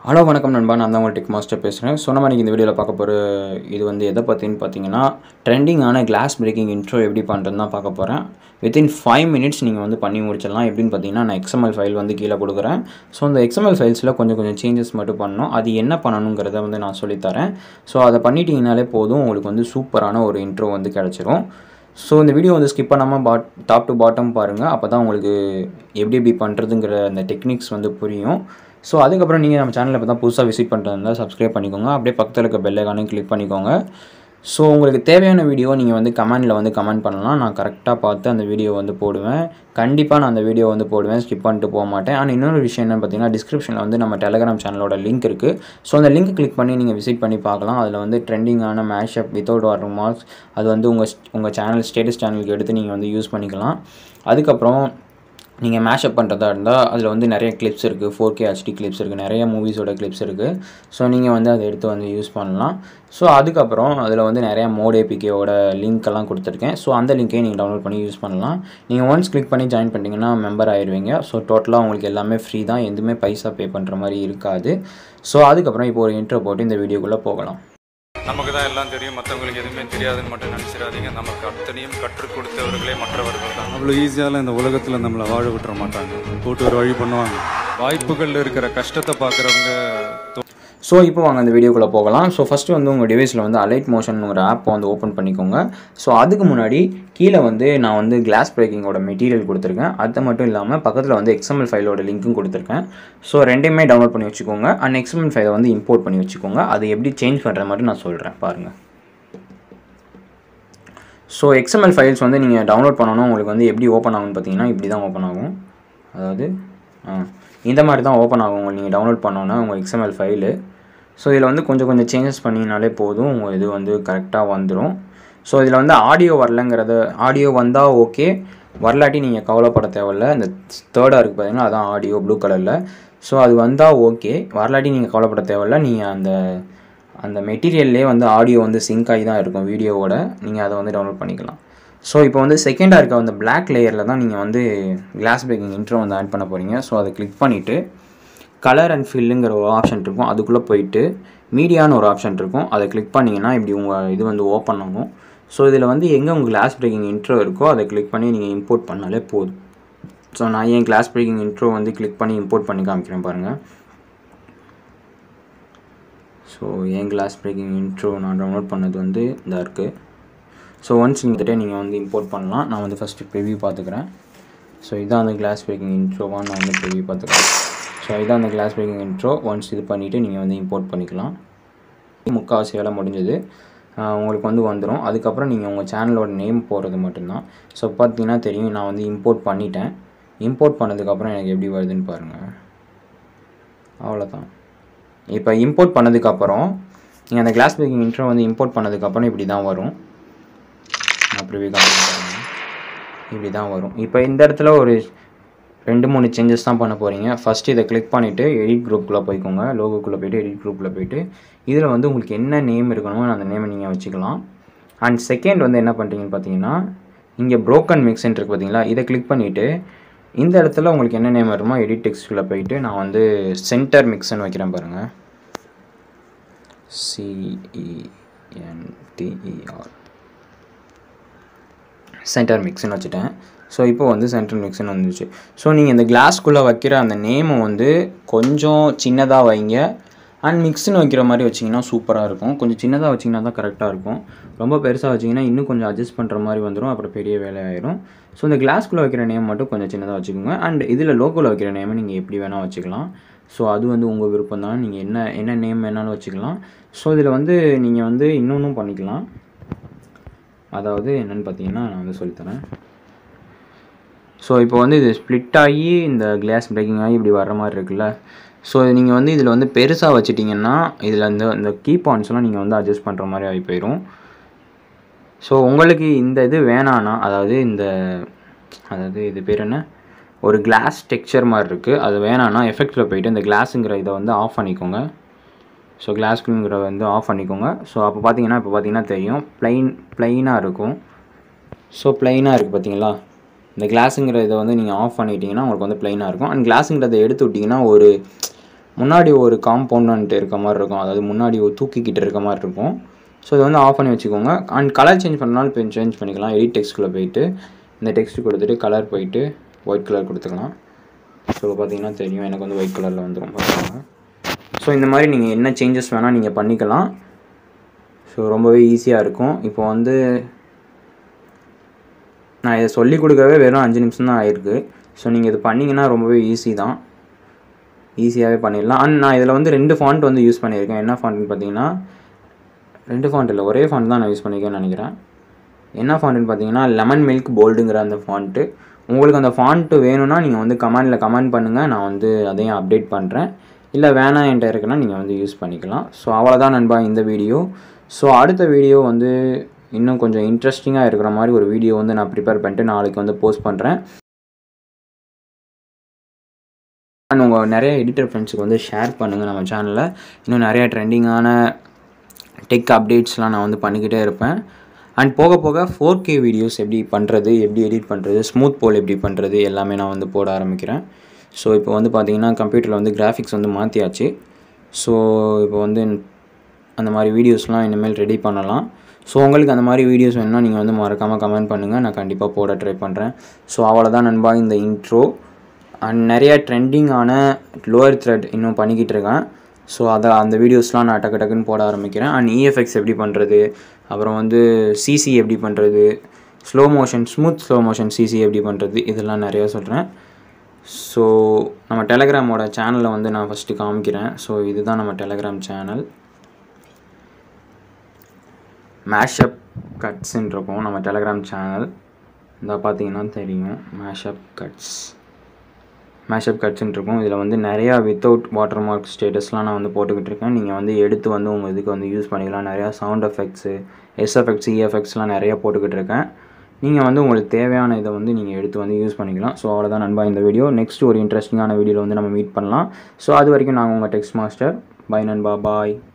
hello வணக்கம் நண்பா நான் தான் உங்கள் டெக் மாஸ்டர் பேசுகிறேன் சொன்ன மாதிரி இந்த வீடியோவில் பார்க்க போகிற இது வந்து எதை பற்றின்னு பார்த்தீங்கன்னா ட்ரெண்டிங்கான கிளாஸ் பிரேக்கிங் இன்ட்ரோ எப்படி பண்ணுறதுன்னு தான் பார்க்க போகிறேன் வித்தின் ஃபைவ் மினிட்ஸ் நீங்கள் வந்து பண்ணி முடிச்சிடலாம் எப்படின்னு பார்த்தீங்கன்னா நான் எக்ஸ்எம்எல் ஃபைல் வந்து கீழே கொடுக்குறேன் ஸோ அந்த எக்ஸ்எம்எல் ஃபைல்ஸில் கொஞ்சம் கொஞ்சம் சேஞ்சஸ் மட்டும் பண்ணணும் அது என்ன பண்ணணுங்கிறத வந்து நான் சொல்லித்தரேன் ஸோ அதை பண்ணிட்டீங்கனாலே போதும் உங்களுக்கு வந்து சூப்பரான ஒரு இன்ட்ரோ வந்து கிடச்சிரும் ஸோ இந்த வீடியோ வந்து ஸ்கிப் பண்ணாமல் பாட் டாப் டு பாட்டம் பாருங்கள் அப்போ தான் உங்களுக்கு எப்படி எப்படி பண்ணுறதுங்கிற அந்த டெக்னிக்ஸ் வந்து புரியும் ஸோ அதுக்கப்புறம் நீங்கள் நம்ம சேனலில் இப்போ தான் புதுசாக விசிட் பண்ணுறதுனால சப்ஸ்கிரைப் பண்ணிக்கோங்க அப்படியே பக்கத்தில் இருக்க பெல் ஐக்கானையும் கிளிக் பண்ணிக்கோங்க ஸோ உங்களுக்கு தேவையான வீடியோ நீங்கள் வந்து கமெண்டில் வந்து கமெண்ட் பண்ணலாம் நான் கரெக்டாக பார்த்து அந்த வீடியோ வந்து போடுவேன் கண்டிப்பாக நான் அந்த வீடியோ வந்து போடுவேன் ஸ்கிப் பண்ணிட்டு போக மாட்டேன் அண்ட் இன்னொரு விஷயம் என்னென்னு பார்த்தீங்கன்னா டிஸ்கிரிப்ஷனில் வந்து நம்ம டெலகிராம் சேனலோட லிங்க் இருக்குது ஸோ அந்த லிங்க் கிளிக் பண்ணி நீங்கள் விசிட் பண்ணி பார்க்கலாம் அதில் வந்து ட்ரெண்டிங்கான மேஷப் வித்தவுட் வாட்டர் மார்க்ஸ் அது வந்து உங்கள் உங்கள் சேனல் ஸ்டேட்டஸ் சேனலுக்கு எடுத்து நீங்கள் வந்து யூஸ் பண்ணிக்கலாம் அதுக்கப்புறம் நீங்கள் மேஷப் பண்ணுறதா இருந்தால் அதில் வந்து நிறைய கிளிப்ஸ் இருக்குது ஃபோர் கே ஹெச்டி கிளிப்ஸ் இருக்குது நிறைய மூவிஸோட கிளிப்ஸ் இருக்குது ஸோ நீங்கள் வந்து அதை எடுத்து வந்து யூஸ் பண்ணலாம் ஸோ அதுக்கப்புறம் அதில் வந்து நிறைய மோட் ஏபிகேவோட லிங்க் எல்லாம் கொடுத்துருக்கேன் ஸோ அந்த லிங்க்கையும் நீங்கள் டவுன்லோட் பண்ணி யூஸ் பண்ணலாம் நீங்கள் ஒன்ஸ் கிளிக் பண்ணி ஜாயின் பண்ணிட்டீங்கன்னா மெம்பர் ஆயிடுவீங்க ஸோ டோட்டலாக உங்களுக்கு எல்லாமே ஃப்ரீ தான் எதுவுமே பைசா பே பண்ணுற மாதிரி இருக்காது ஸோ அதுக்கப்புறம் இப்போ ஒரு இன்ட்ரோ போட்டு இந்த வீடியோக்குள்ளே போகலாம் நமக்கு தான் எல்லாம் தெரியும் மற்றவங்களுக்கு எதுவுமே தெரியாதுன்னு மட்டும் நினச்சிடாதீங்க நமக்கு அத்தனையும் கற்றுக் கொடுத்தவர்களே மற்றவர்கள் தான் அவ்வளோ ஈஸியால இந்த உலகத்தில் நம்மளை வாழ விட்டுற மாட்டாங்க போட்டு ஒரு வழி பண்ணுவாங்க வாய்ப்புகள் இருக்கிற கஷ்டத்தை பார்க்குறவங்க ஸோ இப்போ வாங்க அந்த வீடியோக்குள்ளே போகலாம் ஸோ ஃபஸ்ட்டு வந்து உங்கள் டிவைஸில் வந்து அலைட் மோஷன் ஒரு ஆப் வந்து ஓப்பன் பண்ணிக்கோங்க ஸோ அதுக்கு முன்னாடி கீழே வந்து நான் வந்து கிளாஸ் பிரேக்கிங்கோட மெட்டீரியல் கொடுத்துருக்கேன் அது மட்டும் இல்லாமல் பக்கத்தில் வந்து எக்ஸ்எம்எல் ஃபைலோட லிங்க்கும் கொடுத்துருக்கேன் ஸோ ரெண்டையுமே டவுன்லோட் பண்ணி வச்சுக்கோங்க அண்ட் எக்ஸ்எம்எல் ஃபைலை வந்து இம்போர்ட் பண்ணி வச்சுக்கோங்க அது எப்படி சேஞ்ச் பண்ணுற மாதிரி நான் சொல்கிறேன் பாருங்கள் ஸோ எக்ஸ்எம்எல் ஃபைல்ஸ் வந்து நீங்கள் டவுன்லோட் பண்ணணும் உங்களுக்கு வந்து எப்படி ஓப்பன் ஆகும்னு பார்த்தீங்கன்னா இப்படி தான் ஓப்பன் ஆகும் அதாவது ஆ, இந்த மாதிரி தான் ஓப்பன் ஆகும் உங்களுக்கு நீங்கள் டவுன்லோட் பண்ணோன்னா உங்கள் எக்ஸ்எம்எல் ஃபைலு ஸோ இதில் வந்து கொஞ்சம் கொஞ்சம் சேஞ்சஸ் பண்ணிங்கனாலே போதும் உங்கள் இது வந்து கரெக்டாக வந்துடும் ஸோ இதில் வந்து ஆடியோ வரலங்கிறத ஆடியோ வந்தால் ஓகே வரலாட்டி நீங்கள் கவலைப்பட தேவையில்ல இந்த தேர்டாக இருக்குது பார்த்தீங்கன்னா அதான் ஆடியோ ப்ளூ கலரில் ஸோ அது வந்தால் ஓகே வரலாட்டி நீங்கள் கவலைப்பட தேவையில்ல நீங்கள் அந்த அந்த மெட்டீரியல்லே வந்து ஆடியோ வந்து சிங்க் ஆகி தான் இருக்கும் வீடியோவோட நீங்கள் அதை வந்து டவுன்லோட் பண்ணிக்கலாம் ஸோ இப்போ வந்து செகண்டாக இருக்க அந்த Black லேயரில் தான் நீங்கள் வந்து கிளாஸ் பிரேக்கிங் இன்ட்ரோ வந்து ஆட் பண்ண போகிறீங்க ஸோ அதை கிளிக் பண்ணிவிட்டு கலர் அண்ட் ஃபில்லுங்கிற ஒரு ஆப்ஷன் இருக்கும் அதுக்குள்ளே போயிட்டு மீடியான்னு ஒரு ஆப்ஷன் இருக்கும் அதை கிளிக் பண்ணிங்கன்னா இப்படி உங்கள் இது வந்து ஓப்பன் ஆகும் ஸோ இதில் வந்து எங்கே உங்கள் கிளாஸ் பிரேக்கிங் இன்ட்ரோ இருக்கோ அதை கிளிக் பண்ணி நீங்கள் இம்போர்ட் பண்ணாலே போதும் ஸோ நான் ஏன் கிளாஸ் பிரேக்கிங் இன்ட்ரோ வந்து கிளிக் பண்ணி இம்போர்ட் பண்ணி காமிக்கிறேன் பாருங்கள் ஸோ என் கிளாஸ் பிரேக்கிங் இன்ட்ரோ நான் டவுன்லோட் பண்ணது வந்து இந்த இருக்குது ஸோ ஒன்ஸ் நீங்கள் நீங்கள் வந்து இம்போர்ட் பண்ணலாம் நான் வந்து ஃபஸ்ட்டு ப்ரிவியூ பார்த்துக்கிறேன் ஸோ இதான் அந்த கிளாஸ் பிரேக்கிங் இன்ட்ரோவாக நான் வந்து ப்ரிவியூ பார்த்துக்கிறேன் ஸோ இதான் அந்த கிளாஸ் பிரேக்கிங் இன்ட்ரோ ஒன்ஸ் இது பண்ணிவிட்டு நீங்கள் வந்து இம்போர்ட் பண்ணிக்கலாம் முக்கால்வாசி வேலை முடிஞ்சது ஆஹ் உங்களுக்கு வந்து வந்துடும் அதுக்கப்புறம் நீங்கள் உங்கள் சேனலோட நேம் போடுறது மட்டும்தான் ஸோ பார்த்தீங்கன்னா தெரியும் நான் வந்து இம்போர்ட் பண்ணிட்டேன் இம்போர்ட் பண்ணதுக்கப்புறம் எனக்கு எப்படி வருதுன்னு பாருங்கள் அவ்வளோதான் இப்போ இம்போர்ட் பண்ணதுக்கப்புறம் நீங்கள் அந்த கிளாஸ் பேக்கிங் இன்ட்ரோ வந்து இம்போர்ட் பண்ணதுக்கப்புறம் இப்படி தான் வரும் நான் ப்ரிவியூ காமிக்கிறேன் இப்படி தான் வரும் இப்போ இந்த இடத்துல ஒரு ரெண்டு மூணு சேஞ்சஸ் தான் பண்ண போகிறீங்க ஃபஸ்ட்டு இதை கிளிக் பண்ணிவிட்டு எடிட் குரூப்புக்குள்ளே போய்க்கோங்க லோகோக்குள்ளே போயிட்டு எடிட் குரூப்பில் போயிட்டு இதில் வந்து உங்களுக்கு என்ன நேம் இருக்கணுமோ அந்த நேமை நீங்கள் வச்சுக்கலாம் அண்ட் செகண்ட் வந்து என்ன பண்ணுறீங்கன்னு பார்த்தீங்கன்னா இங்கே broken மிக்ஸ்ன்னு இருக்குது பார்த்தீங்களா இதை கிளிக் பண்ணிவிட்டு இந்த இடத்துல உங்களுக்கு என்ன நேம் வருமோ எடிட் டெக்ஸ்ட்டில் போயிட்டு நான் வந்து சென்டர் மிக்ஸ்ன்னு வைக்கிறேன் பாருங்கள் சிஇஎன்டிஇஆர் சென்டர் மிக்ஸ்னு வச்சுட்டேன் ஸோ இப்போ வந்து சென்டர் மிக்ஸ்னு வந்துச்சு ஸோ நீங்கள் இந்த கிளாஸ்க்குள்ளே வைக்கிற அந்த நேமை வந்து கொஞ்சம் சின்னதாக வைங்க அண்ட் மிக்ஸ்னு வைக்கிற மாதிரி வச்சிங்கன்னா சூப்பராக இருக்கும் கொஞ்சம் சின்னதாக வச்சிங்கன்னா தான் கரெக்டாக இருக்கும் ரொம்ப பெருசாக வச்சிங்கன்னா இன்னும் கொஞ்சம் அட்ஜஸ்ட் பண்ணுற மாதிரி வந்துடும் அப்புறம் பெரிய வேலை ஆயிரும் ஸோ இந்த கிளாஸ்க்குள்ளே வைக்கிற நேம் மட்டும் கொஞ்சம் சின்னதாக வச்சுக்கோங்க அண்ட் இதில் லோக்கோவில் வைக்கிற நேமை நீங்கள் எப்படி வேணால் வச்சுக்கலாம் ஸோ அது வந்து உங்கள் விருப்பம் தான் நீங்கள் என்ன என்ன நேம் வேணாலும் வச்சுக்கலாம் ஸோ இதில் வந்து நீங்கள் வந்து இன்னொன்றும் பண்ணிக்கலாம் அதாவது என்னென்னு பார்த்தீங்கன்னா நான் வந்து சொல்லித்தரேன் ஸோ இப்போ வந்து இது ஸ்ப்ளிட் ஆகி இந்த கிளாஸ் பிரேக்கிங் ஆகி இப்படி வர்ற மாதிரி இருக்குல்ல ஸோ நீங்கள் வந்து இதில் வந்து பெருசாக வச்சிட்டிங்கன்னா இதில் இந்த இந்த கீ பாயிண்ட்ஸ்லாம் நீங்கள் வந்து அட்ஜஸ்ட் பண்ணுற மாதிரி ஆகி போயிடும் ஸோ உங்களுக்கு இந்த இது வேணான்னா அதாவது இந்த அதாவது இது பேர் என்ன ஒரு கிளாஸ் டெக்ஸ்சர் மாதிரி இருக்குது அது வேணான்னா எஃபெக்ட்டில் போயிட்டு இந்த கிளாஸுங்கிற இதை வந்து ஆஃப் பண்ணிக்கோங்க ஸோ கிளாஸ்க்குங்கிற வந்து ஆஃப் பண்ணிக்கோங்க ஸோ அப்போ பார்த்தீங்கன்னா இப்போ பார்த்தீங்கன்னா தெரியும் ப்ளைன் ப்ளைனாக இருக்கும் ஸோ ப்ளைனாக இருக்குது பார்த்தீங்களா இந்த கிளாஸுங்கிற இதை வந்து நீங்கள் ஆஃப் பண்ணிட்டீங்கன்னா உங்களுக்கு வந்து ப்ளைனாக இருக்கும் அண்ட் கிளாஸுங்கிறத எடுத்து விட்டிங்கன்னா ஒரு முன்னாடி ஒரு காம்பவுண்ட் இருக்க மாதிரி இருக்கும் அதாவது முன்னாடி ஒரு தூக்கிக்கிட்டு இருக்க மாதிரி இருக்கும் ஸோ இதை வந்து ஆஃப் பண்ணி வச்சுக்கோங்க அண்ட் கலர் சேஞ்ச் பண்ணாலும் இப்போ சேஞ்ச் பண்ணிக்கலாம் எடிட் டெக்ஸ்ட்குள்ளே போயிட்டு இந்த டெக்ஸ்ட் கொடுத்துட்டு கலர் போயிட்டு ஒயிட் கலர் கொடுத்துக்கலாம் ஸோ பார்த்தீங்கன்னா தெரியும் எனக்கு வந்து ஒயிட் கலரில் வந்துடும் பார்த்துக்கோங்க ஸோ இந்த மாதிரி நீங்கள் என்ன சேஞ்சஸ் வேணால் நீங்கள் பண்ணிக்கலாம் ஸோ ரொம்பவே ஈஸியாக இருக்கும் இப்போ வந்து நான் இதை சொல்லி கொடுக்கவே வெறும் அஞ்சு நிமிஷம் தான் ஆயிருக்கு ஸோ நீங்கள் இது பண்ணிங்கன்னா ரொம்பவே ஈஸி தான் ஈஸியாகவே பண்ணிடலாம் அண்ட் நான் இதில் வந்து ரெண்டு ஃபாண்ட் வந்து யூஸ் பண்ணியிருக்கேன் என்ன ஃபாண்ட்னு பார்த்தீங்கன்னா ரெண்டு ஃபாண்ட் இல்லை ஒரே ஃபாண்ட் தான் நான் யூஸ் பண்ணியிருக்கேன்னு நினைக்கிறேன் என்ன ஃபாண்ட்னு பார்த்தீங்கன்னா லெமன் மில்க் போல்டுங்கிற அந்த ஃபாண்ட்டு உங்களுக்கு அந்த ஃபாண்ட்டு வேணும்னா நீங்கள் வந்து கமெண்டில் கமெண்ட் பண்ணுங்கள் நான் வந்து அதையும் அப்டேட் பண்ணுறேன் இல்லை வேணாம் என்கிட்ட இருக்குன்னா நீங்கள் வந்து யூஸ் பண்ணிக்கலாம் ஸோ அவ்வளோதான் நண்பா இந்த வீடியோ ஸோ அடுத்த வீடியோ வந்து இன்னும் கொஞ்சம் இன்ட்ரெஸ்டிங்காக இருக்கிற மாதிரி ஒரு வீடியோ வந்து நான் ப்ரிப்பேர் பண்ணிட்டு நாளைக்கு வந்து போஸ்ட் பண்ணுறேன் அண்ட் உங்கள் நிறைய எடிட்டர் ஃப்ரெண்ட்ஸுக்கு வந்து ஷேர் பண்ணுங்கள் நம்ம சேனலில் இன்னும் நிறைய ட்ரெண்டிங்கான டெக் அப்டேட்ஸ்லாம் நான் வந்து பண்ணிக்கிட்டே இருப்பேன் அண்ட் போக போக ஃபோர் கே வீடியோஸ் எப்படி பண்ணுறது எப்படி எடிட் பண்ணுறது ஸ்மூத் போல் எப்படி பண்ணுறது எல்லாமே நான் வந்து போட ஆரம்பிக்கிறேன் ஸோ இப்போ வந்து பார்த்தீங்கன்னா கம்ப்யூட்டரில் வந்து கிராஃபிக்ஸ் வந்து மாற்றியாச்சு ஸோ இப்போ வந்து அந்த மாதிரி வீடியோஸ்லாம் இனிமேல் ரெடி பண்ணலாம் ஸோ உங்களுக்கு அந்த மாதிரி வீடியோஸ் வேணும்னா நீங்கள் வந்து மறக்காமல் கமெண்ட் பண்ணுங்கள் நான் கண்டிப்பாக போட ட்ரை பண்ணுறேன் ஸோ அவ்வளோதான் நண்பா இந்த இன்ட்ரோ அண்ட் நிறைய ட்ரெண்டிங்கான லோயர் த்ரெட் இன்னும் பண்ணிக்கிட்டு இருக்கேன் ஸோ அதை அந்த வீடியோஸ்லாம் நான் டக்கு டக்குன்னு போட ஆரம்பிக்கிறேன் அண்ட் இஎஃப்எக்ஸ் எப்படி பண்ணுறது அப்புறம் வந்து சிசி எப்படி பண்ணுறது slow motion smooth slow motion CC எப்படி பண்ணுறது இதெல்லாம் நிறையா சொல்கிறேன் ஸோ நம்ம டெலகிராமோட சேனலை வந்து நான் ஃபஸ்ட்டு காமிக்கிறேன் ஸோ இதுதான் நம்ம டெலகிராம் சேனல் மேஷப் கட்ஸ்ன்னு இருக்கும் நம்ம டெலகிராம் சேனல் இந்த பார்த்தீங்கன்னா தெரியும் மேஷப் கட்ஸ் மேஷப் கட்ஸ்ன்னு இருக்கும் இதில் வந்து நிறையா வித்தவுட் வாட்டர் மார்க் ஸ்டேட்டஸ்லாம் நான் வந்து போட்டுக்கிட்டு இருக்கேன் நீங்கள் வந்து எடுத்து வந்து உங்கள் இதுக்கு வந்து யூஸ் பண்ணிக்கலாம் நிறையா சவுண்ட் எஃபெக்ட்ஸு எஸ்எஃபெக்ட்ஸ் இஎஃபெக்ட்ஸ்லாம் நிறையா போட்டுக்கிட்டு இருக்கேன் நீங்கள் வந்து உங்களுக்கு தேவையான இதை வந்து நீங்கள் எடுத்து வந்து யூஸ் பண்ணிக்கலாம் ஸோ அவ்வளோதான் நண்பா இந்த வீடியோ நெக்ஸ்ட் ஒரு இன்ட்ரெஸ்டிங்கான வீடியோவில் வந்து நம்ம மீட் பண்ணலாம் ஸோ அது வரைக்கும் நாங்கள் உங்கள் டெக்ஸ்ட் மாஸ்டர் பை நண்பா பாய்